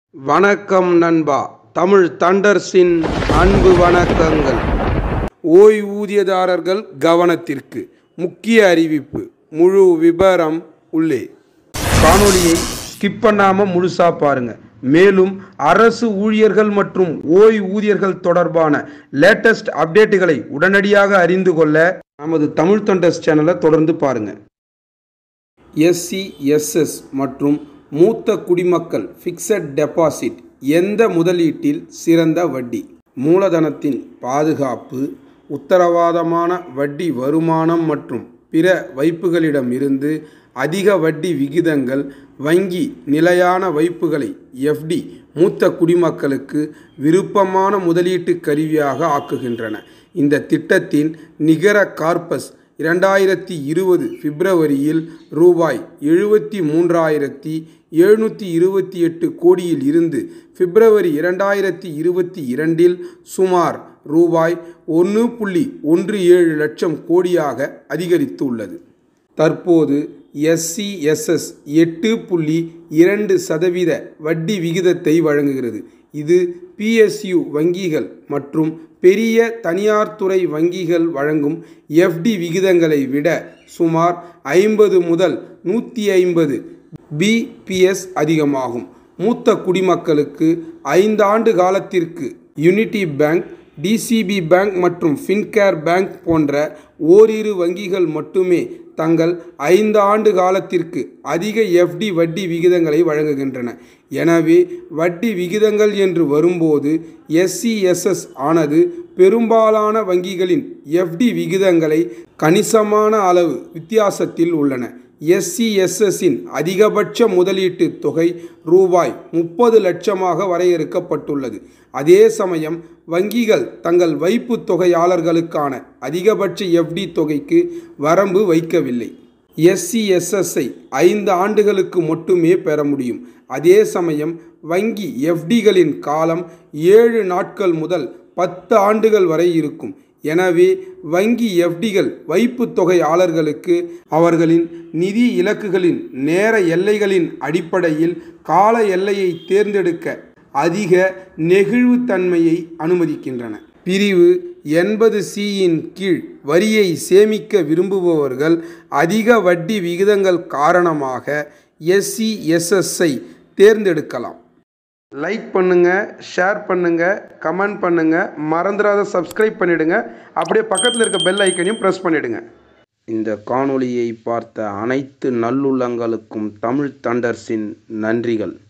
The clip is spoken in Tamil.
வணக்கம் நண்பா தமிழ் தண்டர்ஸின் அன்பு வணக்கங்கள் ஓய்வூதியதாரர்கள் கவனத்திற்கு முக்கிய அறிவிப்பு முழு விபரம் உள்ளே காணொளியை ஸ்கிப் பண்ணாம முழுசா பாருங்க மேலும் அரசு ஊழியர்கள் மற்றும் ஓய்வூதியர்கள் தொடர்பான லேட்டஸ்ட் அப்டேட்டுகளை உடனடியாக அறிந்து கொள்ள நமது தமிழ் தண்டர்ஸ் சேனலை தொடர்ந்து பாருங்க எஸ்சி எஸ்எஸ் மற்றும் மூத்த குடிமக்கள் ஃபிக்ஸட் டெபாசிட் எந்த முதலீட்டில் சிறந்த வட்டி மூலதனத்தின் பாதுகாப்பு உத்தரவாதமான வட்டி வருமானம் மற்றும் பிற வைப்புகளிடம் இருந்து அதிக வட்டி விகிதங்கள் வங்கி நிலையான வைப்புகளை எஃப்டி மூத்த குடிமக்களுக்கு விருப்பமான முதலீட்டு கருவியாக ஆக்குகின்றன இந்த திட்டத்தின் நிகர கார்பஸ் இரண்டாயிரத்தி இருபது பிப்ரவரியில் ரூபாய் எழுபத்தி மூன்றாயிரத்தி எழுநூற்றி இருபத்தி எட்டு கோடியில் இருந்து பிப்ரவரி இரண்டாயிரத்தி இருபத்தி இரண்டில் சுமார் ரூபாய் ஒன்று புள்ளி ஒன்று ஏழு லட்சம் கோடியாக அதிகரித்துள்ளது தற்போது எஸ்சிஎஸ்எஸ் எட்டு புள்ளி இரண்டு சதவீத வட்டி விகிதத்தை வழங்குகிறது இது பிஎஸ்யு வங்கிகள் மற்றும் பெரிய தனியார் துறை வங்கிகள் வழங்கும் எஃப்டி விகிதங்களை விட சுமார் ஐம்பது முதல் நூற்றி ஐம்பது பிபிஎஸ் அதிகமாகும் மூத்த குடிமக்களுக்கு ஐந்தாண்டு காலத்திற்கு யூனிட்டி பேங்க் டிசிபி பேங்க் மற்றும் ஃபின்கேர் பேங்க் போன்ற ஓரிரு வங்கிகள் மட்டுமே தங்கள் ஐந்து ஆண்டு காலத்திற்கு அதிக எஃப்டி வட்டி விகிதங்களை வழங்குகின்றன எனவே வட்டி விகிதங்கள் என்று வரும்போது எஸ்சிஎஸ்எஸ் ஆனது பெரும்பாலான வங்கிகளின் எஃப்டி விகிதங்களை கணிசமான அளவு வித்தியாசத்தில் உள்ளன எஸ்சிஎஸ்எஸ்ஸின் அதிகபட்ச முதலீட்டு தொகை ரூபாய் முப்பது லட்சமாக வரையறுக்கப்பட்டுள்ளது அதே சமயம் வங்கிகள் தங்கள் வைப்பு தொகையாளர்களுக்கான அதிகபட்ச எஃப்டி தொகைக்கு வரம்பு வைக்கவில்லை எஸ்சிஎஸ்எஸ்ஐ ஐந்து ஆண்டுகளுக்கு மட்டுமே பெற முடியும் அதே சமயம் வங்கி எஃப்டிகளின் காலம் ஏழு நாட்கள் முதல் பத்து ஆண்டுகள் வரை இருக்கும் எனவே வங்கி எஃப்டிகள் வைப்பு தொகையாளர்களுக்கு அவர்களின் நிதி இலக்குகளின் நேர எல்லைகளின் அடிப்படையில் கால எல்லையை தேர்ந்தெடுக்க அதிக நெகிழ்வுத்தன்மையை அனுமதிக்கின்றன பிரிவு எண்பது சியின் கீழ் வரியை சேமிக்க விரும்புபவர்கள் அதிக வட்டி விகிதங்கள் காரணமாக எஸ்சிஎஸ்எஸ்ஐ தேர்ந்தெடுக்கலாம் லைக் பண்ணுங்க ஷேர் பண்ணுங்க கமெண்ட் பண்ணுங்க மறந்துடாத சப்ஸ்கிரைப் பண்ணிடுங்க அப்படியே பக்கத்தில் இருக்க பெல் ஐக்கனையும் ப்ரெஸ் பண்ணிடுங்க இந்த காணொளியை பார்த்த அனைத்து நல்லுள்ளங்களுக்கும் தமிழ் தண்டர்ஸின் நன்றிகள்